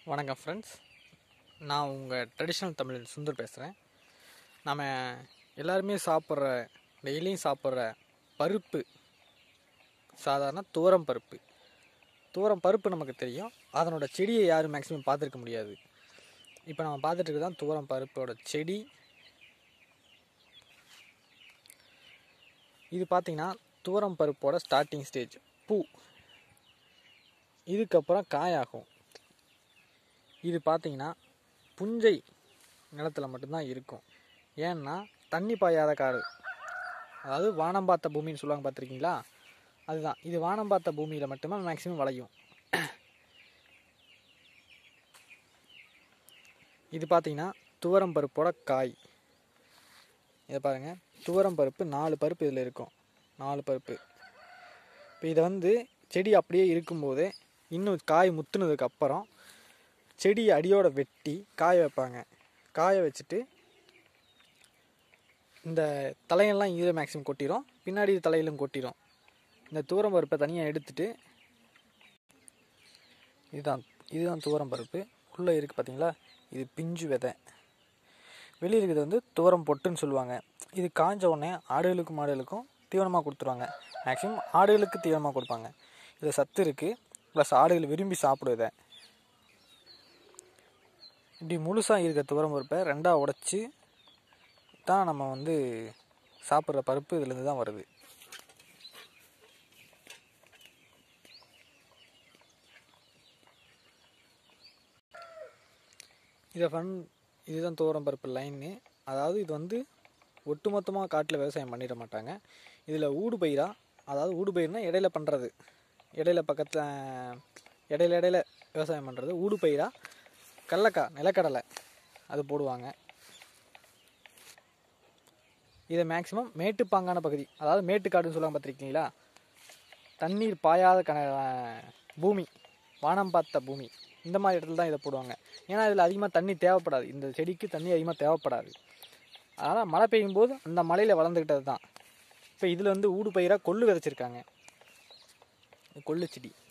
வணக்கம் ஃப்ரெண்ட்ஸ் நான் உங்கள் ட்ரெடிஷ்னல் தமிழ் சுந்தர் பேசுகிறேன் நம்ம எல்லாருமே சாப்பிட்ற டெய்லியும் சாப்பிட்ற பருப்பு சாதாரண துவரம் பருப்பு துவரம் பருப்பு நமக்கு தெரியும் அதனோட செடியை யாரும் மேக்ஸிமம் பார்த்துருக்க முடியாது இப்போ நம்ம பார்த்துட்டு இருக்கிறது தான் துவரம் பருப்போட செடி இது பார்த்திங்கன்னா துவரம் பருப்போட ஸ்டார்டிங் ஸ்டேஜ் பூ இதுக்கப்புறம் காயாகும் இது பார்த்தீங்கன்னா புஞ்சை நிலத்தில் மட்டும்தான் இருக்கும் ஏன்னா தண்ணி பாயாத காடு அதாவது வானம் பார்த்த பூமின்னு சொல்லுவாங்க பார்த்துருக்கீங்களா அதுதான் இது வானம் பார்த்த பூமியில் மட்டுமே மேக்ஸிமம் விளையும் இது பார்த்தீங்கன்னா துவரம் பருப்போட காய் இதை பாருங்கள் துவரம் பருப்பு நாலு பருப்பு இதில் இருக்கும் நாலு பருப்பு இப்போ இதை வந்து செடி அப்படியே இருக்கும்போதே இன்னும் காய் முத்துனதுக்கு அப்புறம் செடி அடியோட வெட்டி காய வைப்பாங்க காய வச்சுட்டு இந்த தலையெல்லாம் இதில் மேக்ஸிமம் கொட்டிடும் பின்னாடி தலையிலும் கொட்டிடும் இந்த தூரம் பருப்பை தனியாக எடுத்துட்டு இதுதான் இதுதான் தூரம் பருப்பு உள்ளே இருக்குது பார்த்தீங்களா இது பிஞ்சு விதை வெளியே இருக்கிறது வந்து துவரம் பொட்டுன்னு சொல்லுவாங்க இது காஞ்ச உடனே ஆடுகளுக்கும் மாடுகளுக்கும் தீவனமாக கொடுத்துருவாங்க மேக்ஸிமம் ஆடுகளுக்கு தீவனமாக கொடுப்பாங்க இதில் சத்து இருக்குது ப்ளஸ் ஆடுகள் விரும்பி சாப்பிடும் இதை இப்படி முழுசாக இருக்க துவரம் பருப்பை ரெண்டாக உடச்சி தான் நம்ம வந்து சாப்பிட்ற பருப்பு இதுலேருந்து தான் வருது இதை ஃபன் இதுதான் துவரம் பருப்பு லைன்னு அதாவது இது வந்து ஒட்டுமொத்தமாக காட்டில் விவசாயம் பண்ணிட மாட்டாங்க இதில் ஊடு பயிரா அதாவது ஊடு பயிர்னா இடையில பண்ணுறது இடையில பக்கத்தில் இடையில இடையில விவசாயம் பண்ணுறது ஊடு பயிரா கடலக்காய் நிலக்கடலை அது போடுவாங்க இதை மேக்ஸிமம் மேட்டுப்பாங்கான பகுதி அதாவது மேட்டுக்காடுன்னு சொல்லுவாங்க பார்த்துருக்கீங்களா தண்ணீர் பாயாத கண பூமி வானம் பார்த்த பூமி இந்த மாதிரி இடத்துல தான் இதை போடுவாங்க ஏன்னா இதில் அதிகமாக தண்ணி தேவைப்படாது இந்த செடிக்கு தண்ணி அதிகமாக தேவைப்படாது அதனால் மழை பெய்யும் போது அந்த மலையில் வளர்ந்துக்கிட்டது தான் இப்போ இதில் வந்து ஊடு பயிராக கொள்ளு விதைச்சிருக்காங்க கொள்ளு செடி